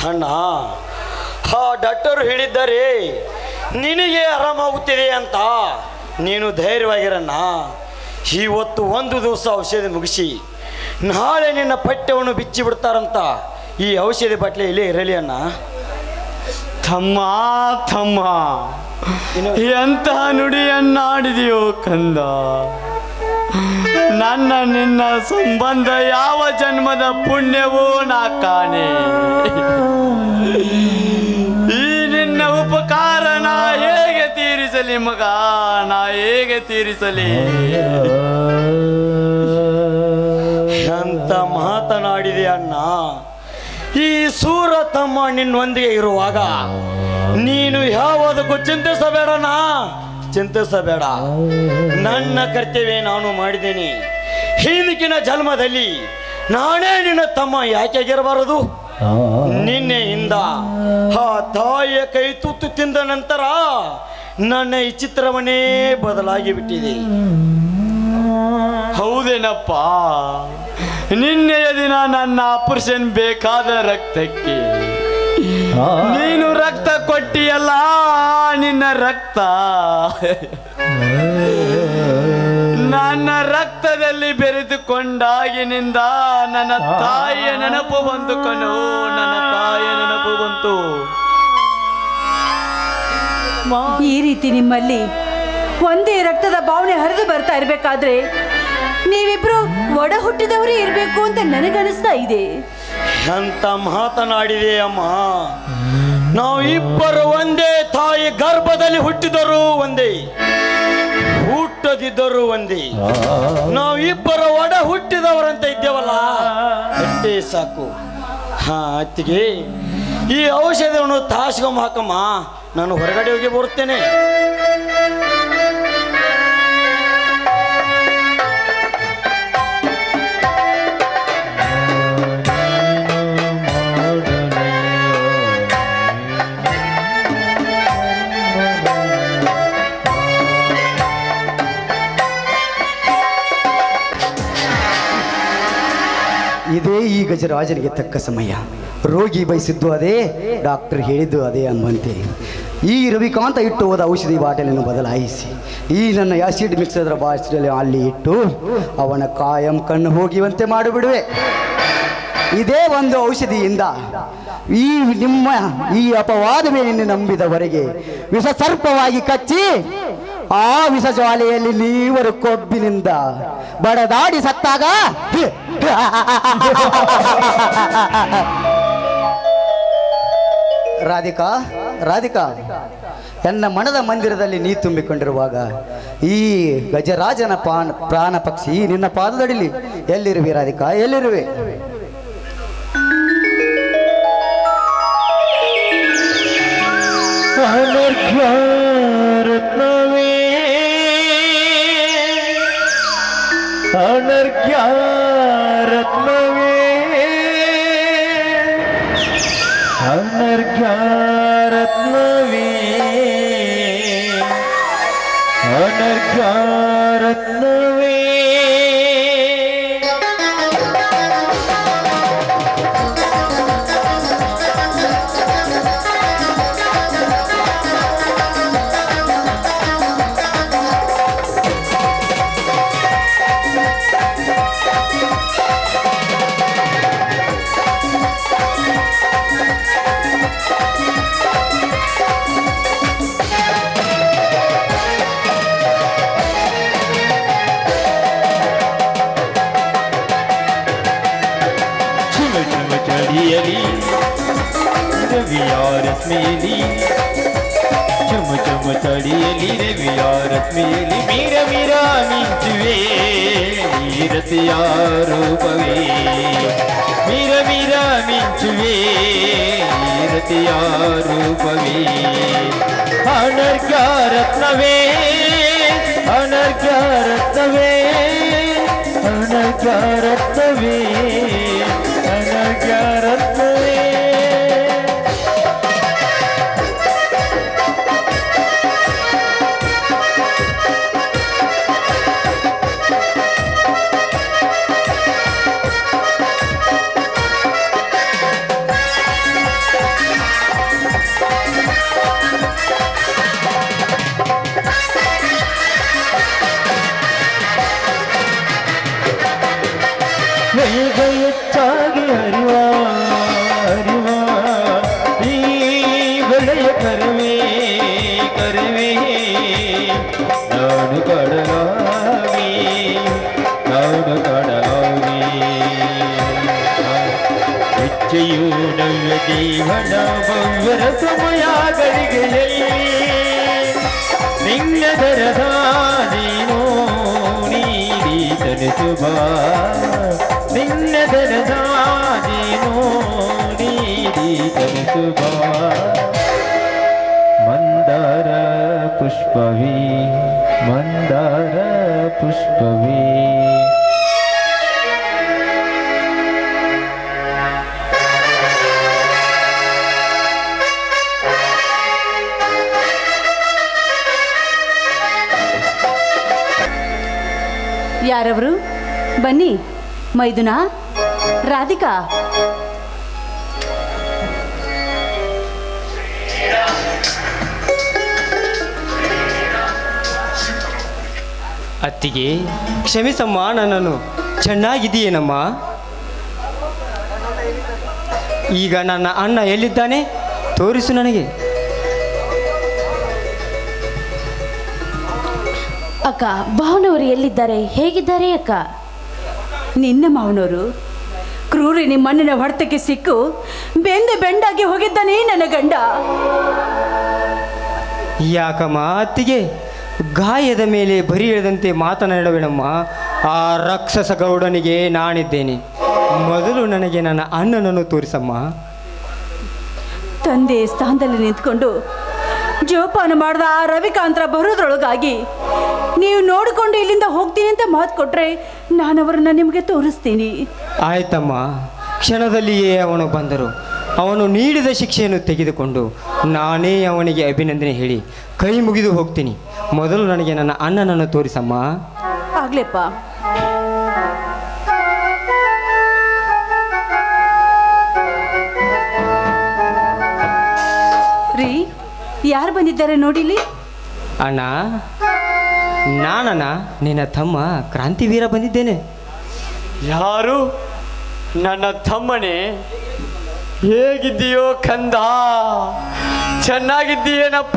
ಅಣ್ಣ ಆ ಡಾಕ್ಟರ್ ಹೇಳಿದ್ದಾರೆ ನಿನಗೆ ಆರಾಮಾಗುತ್ತಿದೆ ಅಂತ ನೀನು ಧೈರ್ಯವಾಗಿರಣ್ಣ ಇವತ್ತು ಒಂದು ದಿವಸ ಔಷಧಿ ಮುಗಿಸಿ ನಾಳೆ ನಿನ್ನ ಪಠ್ಯವನ್ನು ಬಿಚ್ಚಿ ಬಿಡ್ತಾರಂತ ಈ ಔಷಧಿ ಬಾಟ್ಲಿ ಇಲ್ಲೇ ಇರಲಿ ಅಣ್ಣ ತಮ್ಮ ತಮ್ಮ ಇನ್ನು- ಎಂತಹ ನುಡಿಯನ್ನಾಡಿದೆಯೋ ಕಂದ ನನ್ನ ನಿನ್ನ ಸಂಬಂಧ ಯಾವ ಜನ್ಮದ ಪುಣ್ಯವೂ ನಾ ಕಾಣೆ ಈ ನಿನ್ನ ಉಪಕಾರ ನಾ ಹೇಗೆ ತೀರಿಸಲಿ ಮಗ ನಾ ಹೇಗೆ ತೀರಿಸಲಿ ಅಂತ ಮಾತನಾಡಿದೆ ಅಣ್ಣ ಈ ಸೂರ ತಮ್ಮ ನಿನ್ನೊಂದಿಗೆ ಇರುವಾಗ ನೀನು ಯಾವುದಕ್ಕೂ ಚಿಂತಿಸಬೇಡಣ್ಣ ಚಿಂತಿಸಬೇಡ ನನ್ನ ಕರ್ತವ್ಯ ನಾನು ಮಾಡಿದ್ದೇನೆ ಹಿಂದಿನ ಜನ್ಮದಲ್ಲಿ ನಾನೇ ನಿನ್ನ ತಮ್ಮ ಯಾಕೆಗಿರಬಾರದು ನಿನ್ನೆಯಿಂದ ಆ ತಾಯಿಯ ಕೈ ತುತ್ತು ತಿಂದ ನಂತರ ನನ್ನ ಈ ಚಿತ್ರವನ್ನೇ ಬದಲಾಗಿ ಬಿಟ್ಟಿದೆ ಹೌದೇನಪ್ಪ ನಿನ್ನೆಯ ದಿನ ನನ್ನ ಆಪರೇಷನ್ ಬೇಕಾದ ರಕ್ತಕ್ಕೆ ನೀನು ರಕ್ತ ಕೊಟ್ಟಿಯಲ್ಲ ನಿನ್ನ ರಕ್ತ ನನ್ನ ರಕ್ತದಲ್ಲಿ ಬೆರೆತುಕೊಂಡಾಗಿನಿಂದ ನನ್ನ ತಾಯಿಯ ನೆನಪು ಬಂತು ಕಣೋ ನನ್ನ ತಾಯಿಯ ನೆನಪು ಬಂತು ಈ ರೀತಿ ನಿಮ್ಮಲ್ಲಿ ಒಂದೇ ರಕ್ತದ ಭಾವನೆ ಹರಿದು ಬರ್ತಾ ಇರಬೇಕಾದ್ರೆ ನೀವಿಬ್ರು ಒಡ ಹುಟ್ಟಿದವರೇ ಇರಬೇಕು ಅಂತ ನನಗನಿಸ್ತಾ ಇದೆ ಅಂತ ಮಾತನಾಡಿದೆ ಅಮ್ಮ ನಾವು ಇಬ್ಬರು ಒಂದೇ ತಾಯಿ ಗರ್ಭದಲ್ಲಿ ಹುಟ್ಟಿದರು ಒಂದೇ ಹುಟ್ಟದಿದ್ದರು ಒಂದೇ ನಾವು ಇಬ್ಬರು ಒಡ ಹುಟ್ಟಿದವರಂತ ಇದ್ದೇವಲ್ಲ ಅಷ್ಟೇ ಸಾಕು ಹಾ ಅತ್ತಿಗೆ ಈ ಔಷಧವನ್ನು ತಾಸ್ಕೊಂಬ ಹಾಕಮ್ಮ ನಾನು ಹೊರಗಡೆ ಹೋಗಿ ಬರುತ್ತೇನೆ ಇದೇ ಈ ಗಜರಾಜನಿಗೆ ತಕ್ಕ ಸಮಯ ರೋಗಿ ಬಯಸಿದ್ದು ಅದೇ ಡಾಕ್ಟರ್ ಹೇಳಿದ್ದು ಅದೇ ಅಂಬಂತೆ ಈ ರವಿಕಾಂತ ಇಟ್ಟು ಹೋದ ಔಷಧಿ ಬಾಟಲಿಯನ್ನು ಬದಲಾಯಿಸಿ ಈ ನನ್ನ ಆಸಿಡ್ ಮಿಕ್ಸರ್ ಬಾಟಲಿ ಅಲ್ಲಿ ಇಟ್ಟು ಅವನ ಕಾಯಂ ಕಣ್ಣು ಹೋಗಿವಂತೆ ಮಾಡಿಬಿಡುವೆ ಇದೇ ಒಂದು ಔಷಧಿಯಿಂದ ಈ ನಿಮ್ಮ ಈ ಅಪವಾದವೇನೆಂದು ನಂಬಿದವರೆಗೆ ವಿಷ ಸರ್ಪವಾಗಿ ಕಚ್ಚಿ ಆ ವಿಷ ಜ್ವಾಲೆಯಲ್ಲಿ ನೀವರು ಕೊಬ್ಬಿನಿಂದ ಬಡದಾಡಿ ಸತ್ತಾಗ ರಾಧಿಕಾ ರಾಧಿಕಾ ನನ್ನ ಮನದ ಮಂದಿರದಲ್ಲಿ ನೀ ತುಂಬಿಕೊಂಡಿರುವಾಗ ಈ ಗಜರಾಜನ ಪಾನ್ ಪ್ರಾಣ ಪಕ್ಷಿ ನಿನ್ನ ಪಾದದಡಿಲಿ ಎಲ್ಲಿರುವೆ ರಾಧಿಕಾ ಎಲ್ಲಿರುವೆ ರತ್ನವೇ ಅನರ್ಘ್ಯ ರತ್ನವೇ ಅನರ್ಘ್ಯ ರತ್ನವೇ ಅನರ್ಘ್ಯ ರತ್ನವೇ ಚುಮ ಚುಮ ಚಳಿಯಲಿ ರವಿಯ ರಶ್ಮಿಯಲಿ ಚುಮ ಚುಮ ಚಳಿಯಲಿ ರವಿಯ ರಶ್ಮಿಯಲಿ ಮೀರ ಮೀರ ಮಿಂಚುವೆ ಈರತಿಯ ರೂಪವೇ ಮೀರ ಮೀರ ಮಿಂಚುವೆ ಈರತಿಯ ರೂಪವೇ ಅನರ್ಘ್ಯ ರತ್ನವೇ ಅನರ್ಘ್ಯ ರತ್ನವೇ ಅನರ್ಘ್ಯ ರತ್ನವೇ ಅನರ್ಘ್ಯ ರತ್ನವೇ ಆ ಹೆಚ್ಚಾಗಿ ಹರಿವ ಹರಿವ ಈ ಬೆಳೆಯ ಕರುವೆ ಕರುವೆ ನಾನು ಕಡಲಾಗಿ ನಾನು ಕಡಲಾಗಿ ಹೆಚ್ಚೆಯು ನವ್ಯ ಜೀವನ ಭವ್ಯರ ಸಮಯ ಗಳಿಗೆಯಲ್ಲಿ ನಿನ್ನ ದರದ ನೀನು ನೀಡಿ ತನಿಸುವ ನಿನ್ನ ದರದ ನೀನು ನೀಡಿ ತನಿಸುವ ಮಂದಾರ ಪುಷ್ಪವೇ ಮಂದಾರ ಪುಷ್ಪವೇ ಯಾರವರು ಬನ್ನಿ ಮೈದುನಾ ರಾಧಿಕಾ ಅತ್ತಿಗೆ ಕ್ಷಮಿಸಮ್ಮ ನನ್ನನ್ನು ಚೆನ್ನಾಗಿದೆಯೇನಮ್ಮ ಈಗ ನನ್ನ ಅಣ್ಣ ಎಲ್ಲಿದ್ದಾನೆ ತೋರಿಸು ನನಗೆ ಅಕ್ಕ ಭಾವನವರು ಎಲ್ಲಿದ್ದಾರೆ ಹೇಗಿದ್ದಾರೆ ಅಕ್ಕ ನಿನ್ನ ಮಾವನವರು ಕ್ರೂರಿ ನಿಮ್ಮ ಮಣ್ಣಿನ ಹೊಡೆತಕ್ಕೆ ಸಿಕ್ಕು ಬೆಂದು ಬೆಂಡಾಗಿ ಹೋಗಿದ್ದಾನೆ ನನ್ನ ಗಂಡ ಯಾಕಮ್ಮ ಅತ್ತಿಗೆ ಗಾಯದ ಮೇಲೆ ಬರಿ ಎಳೆದಂತೆ ಮಾತನಾಡಬೇಡಮ್ಮ ಆ ರಾಕ್ಷಸ ಗೌಡನಿಗೆ ನಾನಿದ್ದೇನೆ ಮೊದಲು ನನಗೆ ನನ್ನ ಅಣ್ಣನನ್ನು ತೋರಿಸಮ್ಮ ತಂದೆ ಸ್ಥಾನದಲ್ಲಿ ನಿಂತ್ಕೊಂಡು ಜೋಪಾನ ಮಾಡಿದ ಆ ರವಿಕಾಂತರ ಬರೋದ್ರೊಳಗಾಗಿ ನೀವು ನೋಡಿಕೊಂಡು ಇಲ್ಲಿಂದ ಹೋಗ್ತೀನಿ ಅಂತ ಮಾತು ಕೊಟ್ರೆ ನಾನು ಅವರನ್ನ ನಿಮಗೆ ತೋರಿಸ್ತೀನಿ ಆಯ್ತಮ್ಮ ಕ್ಷಣದಲ್ಲಿಯೇ ಅವನು ಬಂದರು ಅವನು ನೀಡಿದ ಶಿಕ್ಷೆಯನ್ನು ತೆಗೆದುಕೊಂಡು ನಾನೇ ಅವನಿಗೆ ಅಭಿನಂದನೆ ಹೇಳಿ ಕೈ ಮುಗಿದು ಹೋಗ್ತೀನಿ ಮೊದಲು ನನಗೆ ನನ್ನ ಅಣ್ಣನನ್ನು ತೋರಿಸಮ್ಮ ಆಗ್ಲೇಪ್ಪ ರೀ ಯಾರು ಬಂದಿದ್ದಾರೆ ನೋಡಿಲಿ ಅಣ್ಣ ನಾನಣ್ಣ ನಿನ್ನ ತಮ್ಮ ಕ್ರಾಂತಿವೀರ ಬಂದಿದ್ದೇನೆ ಯಾರು ನನ್ನ ತಮ್ಮನೇ ಹೇಗಿದ್ದೀಯೋ ಕಂದ ಚೆನ್ನಾಗಿದ್ದೀಯೇನಪ್ಪ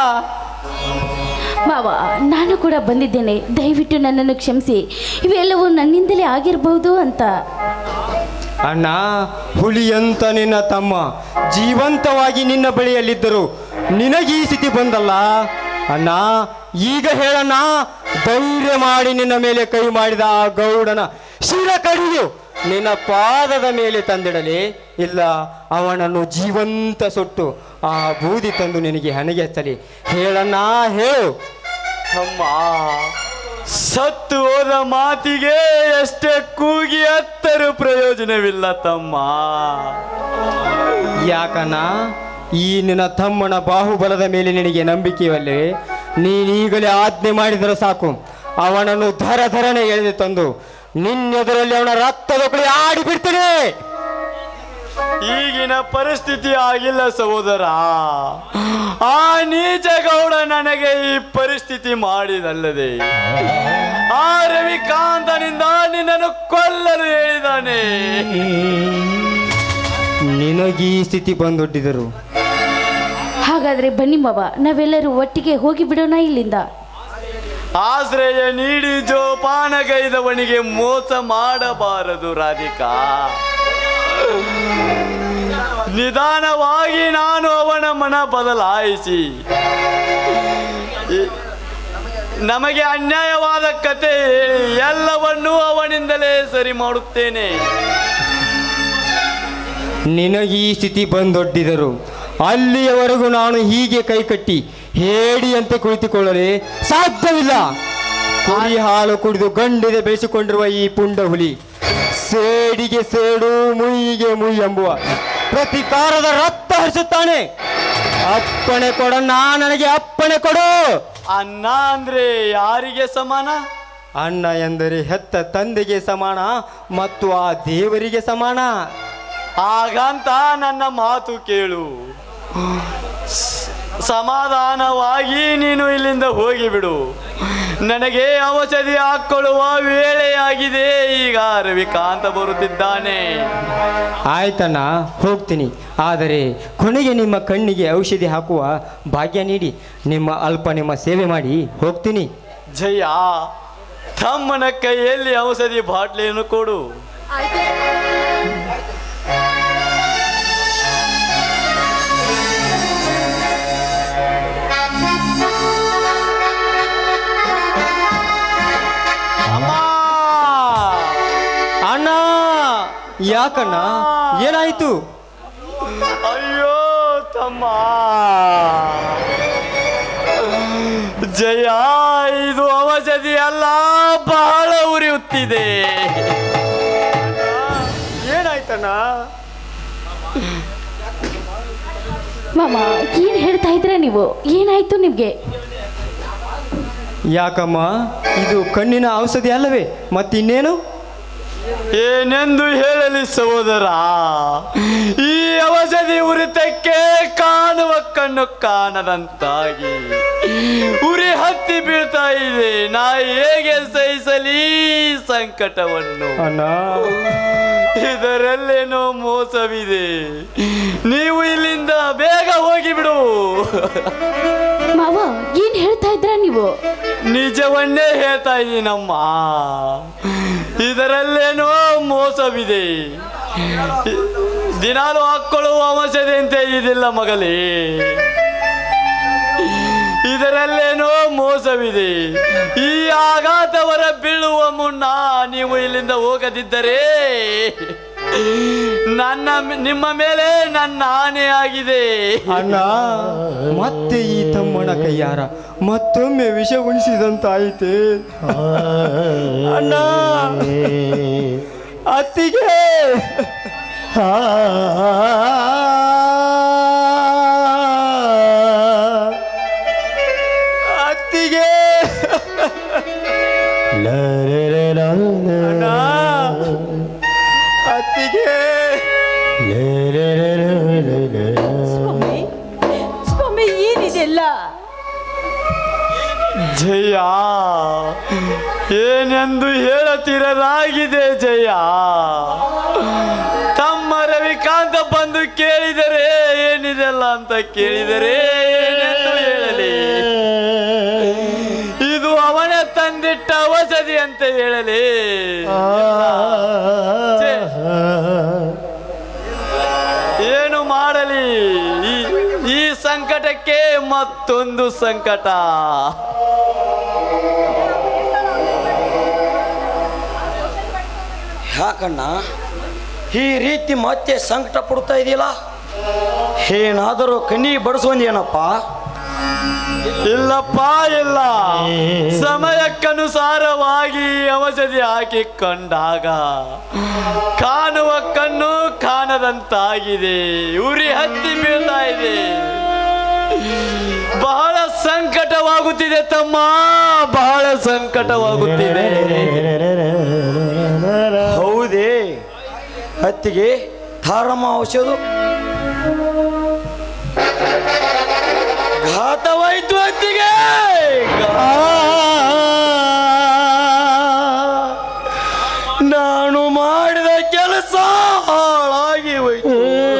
ಮಾವ ನಾನು ಕೂಡ ಬಂದಿದ್ದೇನೆ ದಯವಿಟ್ಟು ನನ್ನನ್ನು ಕ್ಷಮಿಸಿ ಇವೆಲ್ಲವೂ ನನ್ನಿಂದಲೇ ಆಗಿರಬಹುದು ಅಂತ ಅಣ್ಣ ಹುಲಿಯಂತ ನಿನ್ನ ತಮ್ಮ ಜೀವಂತವಾಗಿ ನಿನ್ನ ಬಳಿಯಲ್ಲಿದ್ದರು ನಿನಗೆ ಈ ಸ್ಥಿತಿ ಬಂದಲ್ಲ ಅಣ್ಣ ಈಗ ಹೇಳಣ್ಣ ಧೈರ್ಯ ಮಾಡಿ ನಿನ್ನ ಮೇಲೆ ಕೈ ಮಾಡಿದ ಆ ಗೌಡನ ಶಿರ ಕಡಿದು ನಿನ್ನ ಪಾದದ ಮೇಲೆ ತಂದಿಡಲಿ ಇಲ್ಲ ಅವನನ್ನು ಜೀವಂತ ಸುಟ್ಟು ಆ ಬೂದಿ ತಂದು ನಿನಗೆ ಹಣೆಗೆ ಹಚ್ಚಲಿ ಹೇಳಣ್ಣ ಹೇಳು ತಮ್ಮ ಸತ್ತು ಹೋದ ಮಾತಿಗೆ ಎಷ್ಟೇ ಕೂಗಿ ಹತ್ತರೂ ಪ್ರಯೋಜನವಿಲ್ಲ ತಮ್ಮ ಯಾಕಣ್ಣ ಈ ನಿನ್ನ ತಮ್ಮನ ಬಾಹುಬಲದ ಮೇಲೆ ನಿನಗೆ ನಂಬಿಕೆಯಲ್ಲೇ ನೀನೀಗಲೇ ಆಜ್ಞೆ ಮಾಡಿದರೆ ಸಾಕು ಅವನನ್ನು ಧರ ಧರನೆ ಎಳೆದು ತಂದು ನಿನ್ನೆದುರಲ್ಲಿ ಅವನ ರಕ್ತದ ಕುಳಿ ಆಡಿ ಬಿಡ್ತೀನಿ ಈಗಿನ ಪರಿಸ್ಥಿತಿ ಆಗಿಲ್ಲ ಸಹೋದರ ಆ ನೀಚ ಗೌಡ ನನಗೆ ಈ ಪರಿಸ್ಥಿತಿ ಮಾಡಿದಲ್ಲದೆ ಆ ರವಿಕಾಂತನಿಂದ ನಿನ್ನನ್ನು ಕೊಲ್ಲಲು ಹೇಳಿದಾನೆ ನಿನಗೆ ಈ ಸ್ಥಿತಿ ಬಂದೊಡ್ಡಿದರು ಹಾಗಾದ್ರೆ ಬನ್ನಿ ಮಾವ ನಾವೆಲ್ಲರೂ ಒಟ್ಟಿಗೆ ಹೋಗಿ ಬಿಡೋಣ ಇಲ್ಲಿಂದ ಆಶ್ರಯ ನೀಡಿ ಜೋಪಾನಗೈದವನಿಗೆ ಮೋಸ ಮಾಡಬಾರದು ರಾಧಿಕಾ ನಿಧಾನವಾಗಿ ನಾನು ಅವನ ಮನ ಬದಲಾಯಿಸಿ ಈ- ನಮಗೆ ಅನ್ಯಾಯವಾದ ಕತೆ ಹೇಳಿ ಎಲ್ಲವನ್ನೂ ಅವನಿಂದಲೇ ಸರಿ ಮಾಡುತ್ತೇನೆ ನಿನಗೆ ಈ ಸ್ಥಿತಿ ಬಂದೊಡ್ಡಿದರು ಅಲ್ಲಿಯವರೆಗೂ ನಾನು ಹೀಗೆ ಕೈಕಟ್ಟಿ ಹೇಡಿಯಂತೆ ಕುಳಿತುಕೊಳ್ಳಲು ಸಾಧ್ಯವಿಲ್ಲ ಕುರಿ ಹಾಲು ಕುಡಿದು ಗಂಡಿದೆ ಬೆಳೆಸಿಕೊಂಡಿರುವ ಈ ಪುಂಡ ಹುಲಿ ಸೇಡಿಗೆ ಸೇಡು ಮುಯಿಗೆ ಮುಯಿ ಎಂಬುವ ಪ್ರತಿಕಾರದ ರಕ್ತ ಹರಿಸುತ್ತಾನೆ ಅಪ್ಪಣೆ ಕೊಡಣ್ಣ ನನಗೆ ಅಪ್ಪಣೆ ಕೊಡು ಅನ್ನ ಅಂದ್ರೆ ಯಾರಿಗೆ ಸಮಾನ ಅಣ್ಣ ಎಂದರೆ ಹೆತ್ತ ತಂದೆಗೆ ಸಮಾನ ಮತ್ತು ಆ ದೇವರಿಗೆ ಸಮಾನ ಹಾಗಂತ ನನ್ನ ಮಾತು ಕೇಳು ಸ್- ಸಮಾಧಾನವಾಗಿ ನೀನು ಇಲ್ಲಿಂದ ಹೋಗಿಬಿಡು ನನಗೆ ಔಷಧಿ ಹಾಕೊಳ್ಳುವ ವೇಳೆಯಾಗಿದೆ ಈಗ ರವಿಕಾಂತ ಬರುತ್ತಿದ್ದಾನೆ ಆಯ್ತಣ್ಣ ಹೋಗ್ತೀನಿ ಆದರೆ ಕೊನೆಗೆ ನಿಮ್ಮ ಕಣ್ಣಿಗೆ ಔಷಧಿ ಹಾಕುವ ಭಾಗ್ಯ ನೀಡಿ ನಿಮ್ಮ ಅಲ್ಪ ನಿಮ್ಮ ಸೇವೆ ಮಾಡಿ ಹೋಗ್ತೀನಿ ಜಯ ತಮ್ಮನ ಕೈಯಲ್ಲಿ ಔಷಧಿ ಬಾಟ್ಲಿಯನ್ನು ಕೊಡು ಅಮ್ಮ! ಅಣ್ಣ ಯಾಕಣ್ಣ ಏನಾಯ್ತು ಅಯ್ಯೋ ತಮ್ಮ ಜಯ ಇದು ಔಷಧಿ ಅಲ್ಲ ಬಹಳ ಉರಿಯುತ್ತಿದೆ ಏನಾಯ್ತಣ್ಣ ಮಾಮ ಏನು ಹೇಳ್ತಾ ಇದ್ರೆ ನೀವು ಏನಾಯ್ತು ನಿಮಗೆ ಯಾಕಮ್ಮ ಇದು ಕಣ್ಣಿನ ಔಷಧಿ ಅಲ್ಲವೇ ಮತ್ತಿನ್ನೇನು ಏನೆಂದು ಹೇಳಲಿ ಸಹೋದರ ಈ ಔಷಧಿ ಉರಿತಕ್ಕೆ ಕಾಣುವ ಕಣ್ಣು ಕಾಣದಂತಾಗಿ ಉರಿ ಹತ್ತಿ ಬೀಳ್ತಾ ಇದೆ ನಾ ಹೇಗೆ ಸಹಿಸಲಿ ಈ ಸಂಕಟವನ್ನು ಅಣ್ಣ ಇದರಲ್ಲೇನೋ ಮೋಸವಿದೆ ನೀವು ಇಲ್ಲಿಂದ ಬೇಗ ಹೋಗಿಬಿಡು ಮಾವ ಏನು ಹೇಳ್ತಾ ಇದ್ರ ನೀವು ನಿಜವನ್ನೇ ಹೇಳ್ತಾ ಇದ್ದೀನಮ್ಮ ಇದರಲ್ಲೇನೋ ಮೋಸವಿದೆ ದಿನಾಲು ಹಾಕೊಳ್ಳುವ ಔಷಧಿಯಂತೆ ಇದಿಲ್ಲ ಮಗಲೇ ಇದರಲ್ಲೇನೋ ಮೋಸವಿದೆ ಈ ಆಘಾತವರ ಬೀಳುವ ಮುನ್ನ ನೀವು ಇಲ್ಲಿಂದ ಹೋಗದಿದ್ದರೆ ನನ್ನ ನಿಮ್ಮ ಮೇಲೆ ನನ್ನ ಆನೆ ಆಗಿದೆ ಅಣ್ಣ ಮತ್ತೆ ಈ ತಮ್ಮನ ಕೈಯಾರ ಮತ್ತೊಮ್ಮೆ ವಿಷ ಉಣಿಸಿದಂತಾಯಿತೆ ಅಣ್ಣ ಅತ್ತಿಗೆ ಅತ್ತಿಗೆ ಅಣ್ಣ ಅತ್ತಿಗೆ ಸ್ವಾಮಿ ಸ್ವಾಮಿ ಏನಿದೆಲ್ಲ ಜಯ ಏನೆಂದು ಹೇಳುತ್ತಿರಲಾಗಿದೆ ಜಯ ತಮ್ಮ ರವಿಕಾಂತ ಬಂದು ಕೇಳಿದರೆ ಏನಿದೆಲ್ಲ ಅಂತ ಕೇಳಿದರೆ ಏನೆಂದು ಹೇಳಲಿ ಇದು ಅವನ ತಂದಿಟ್ಟ ಔಷಧಿ ಅಂತ ಹೇಳಲಿ ಛೆ, ಏನು ಮಾಡಲಿ ಈ- ಈ ಸಂಕಟಕ್ಕೆ ಮತ್ತೊಂದು ಸಂಕಟ ಯಾಕಣ್ಣ ಈ ರೀತಿ ಮತ್ತೆ ಸಂಕಟ ಪಡ್ತಾ ಇದೆಯಲ್ಲ ಏನಾದರೂ ಕಣ್ಣಿಗೆ ಬಡಿಸೋಂದೇನಪ್ಪ ಇಲ್ಲಪ್ಪ ಇಲ್ಲ ಸಮಯಕ್ಕನುಸಾರವಾಗಿ ಔಷಧಿ ಹಾಕಿಕೊಂಡಾಗ ಕಾಣುವ ಕಣ್ಣು ಕಾಣದಂತಾಗಿದೆ ಉರಿ ಹತ್ತಿ ಬೀಳ್ತಾ ಇದೆ ಬಹಳ ಸಂಕಟವಾಗುತ್ತಿದೆ ತಮ್ಮ ಬಹಳ ಸಂಕಟವಾಗುತ್ತಿದೆ ಹೌದೇ ಹತ್ತಿಗೆ ತಾರಮ್ಮ ಔಷಧ ಘಾತವಾಯ್ತು ಹತ್ತಿಗೆ ನಾನು ಮಾಡಿದ ಕೆಲಸ ಹಾಳಾಗಿ ಹೋಯ್ತು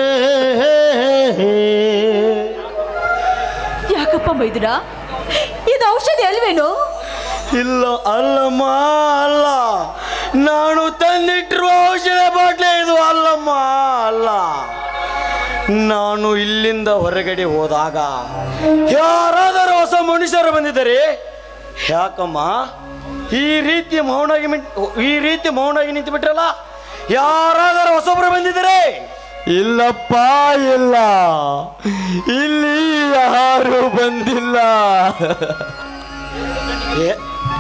ಯಾಕಪ್ಪ ಮೈದುನ ಇದು ಔಷಧಿ ಅಲ್ವೇನು ಇಲ್ಲ ಅಲ್ಲಮ್ಮ ಅಲ್ಲ ನಾನು ತಂದಿಟ್ಟಿರುವ ಔಷಧ ಬಾಟ್ಲೆ ಇದು ಅಲ್ಲಮ್ಮ ಅಲ್ಲ ನಾನು ಇಲ್ಲಿಂದ ಹೊರಗಡೆ ಹೋದಾಗ ಯಾರಾದರೂ ಹೊಸ ಮನುಷ್ಯರು ಬಂದಿದ್ದಾರೆ ಯಾಕಮ್ಮ ಈ ರೀತಿ ಮೌನಾಗಿ ಮಿನ್- ಈ ರೀತಿ ಮೌನಾಗಿ ನಿಂತು ಬಿಟ್ರಲ್ಲ ಯಾರಾದರೂ ಹೊಸಬ್ರು ಬಂದಿದ್ದಾರೆ ಇಲ್ಲಪ್ಪ ಇಲ್ಲ ಇಲ್ಲಿ ಯಾರು ಬಂದಿಲ್ಲ ಎ-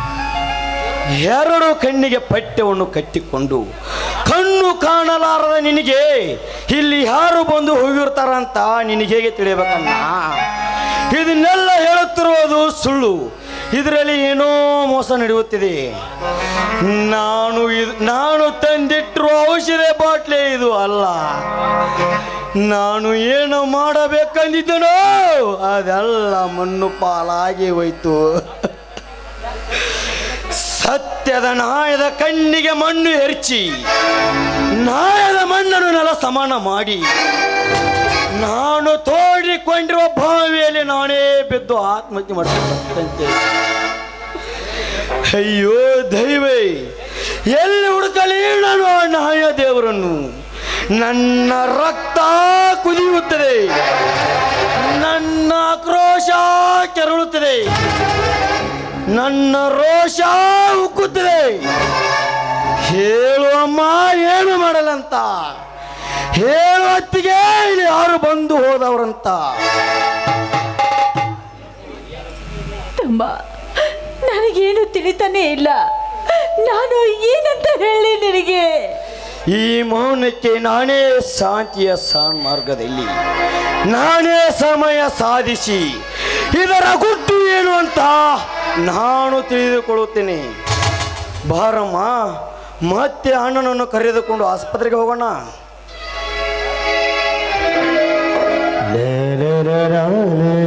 ಎರಡು ಕಣ್ಣಿಗೆ ಪಠ್ಯವನ್ನು ಕಟ್ಟಿಕೊಂಡು ಕಣ್ಣು ಕಾಣಲಾರದ ನಿನಗೆ ಇಲ್ಲಿ ಯಾರು ಬಂದು ಹೋಗಿರ್ತಾರಂತ ನಿನಗೆ ಹೇಗೆ ತಿಳಿಯಬೇಕನ್ನ ಇದನ್ನೆಲ್ಲ ಹೇಳುತ್ತಿರುವುದು ಸುಳ್ಳು ಇದರಲ್ಲಿ ಏನೋ ಮೋಸ ನಡೆಯುತ್ತಿದೆ ನಾನು ಇದು ನಾನು ತಂದಿಟ್ಟಿರುವ ಔಷಧ ಬಾಟ್ಲೆ ಇದು ಅಲ್ಲ ನಾನು ಏನು ಮಾಡಬೇಕಂದಿದ್ದನೋ ಅದೆಲ್ಲ ಮಣ್ಣು ಪಾಲಾಗಿ ಹೋಯ್ತು ಸತ್ಯದ ನಾಯದ ಕಣ್ಣಿಗೆ ಮಣ್ಣು ಎರಚಿ ನಾಯದ ಮಣ್ಣನ್ನು ನೆಲ ಸಮಾನ ಮಾಡಿ ನಾನು ತೋಡಿಕೊಂಡಿರುವ ಬಾವಿಯಲ್ಲಿ ನಾನೇ ಬಿದ್ದು ಆತ್ಮಹತ್ಯೆ ಮಾಡಿದಂತೆ ಅಯ್ಯೋ ದೈವೇ ಎಲ್ಲಿ ಹುಡುಕಲಿ ನಾನು ಆ ನಾಯ ದೇವರನ್ನು ನನ್ನ ರಕ್ತ ಕುದಿಯುತ್ತದೆ ನನ್ನ ಆಕ್ರೋಶ ಕೆರಳುತ್ತದೆ ನನ್ನ ರೋಷ ಉಕ್ಕುತ್ತದೆ ಹೇಳು ಅಮ್ಮ ಏನು ಮಾಡಲಂತ ಹೇಳು ಹೊತ್ತಿಗೆ ಇಲ್ಲಿ ಯಾರು ಬಂದು ಹೋದವರಂತ ತಮ್ಮ ನನಗೇನು ತಿಳಿತಾನೇ ಇಲ್ಲ ನಾನು ಏನಂತ ಹೇಳಿ ನಿನಗೆ ಈ ಮೌನಕ್ಕೆ ನಾನೇ ಶಾಂತಿಯ ಮಾರ್ಗದಲ್ಲಿ ನಾನೇ ಸಮಯ ಸಾಧಿಸಿ ಇದರ ಗುಟ್ಟು ಏನು ಅಂತ ನಾನು ತಿಳಿದುಕೊಳ್ಳುತ್ತೇನೆ ಬಾರಮ್ಮ ಮತ್ತೆ ಅಣ್ಣನನ್ನು ಕರೆದುಕೊಂಡು ಆಸ್ಪತ್ರೆಗೆ ಹೋಗೋಣ ಲೇ ಲೇ ಲೇ ಲೇ ಲೇ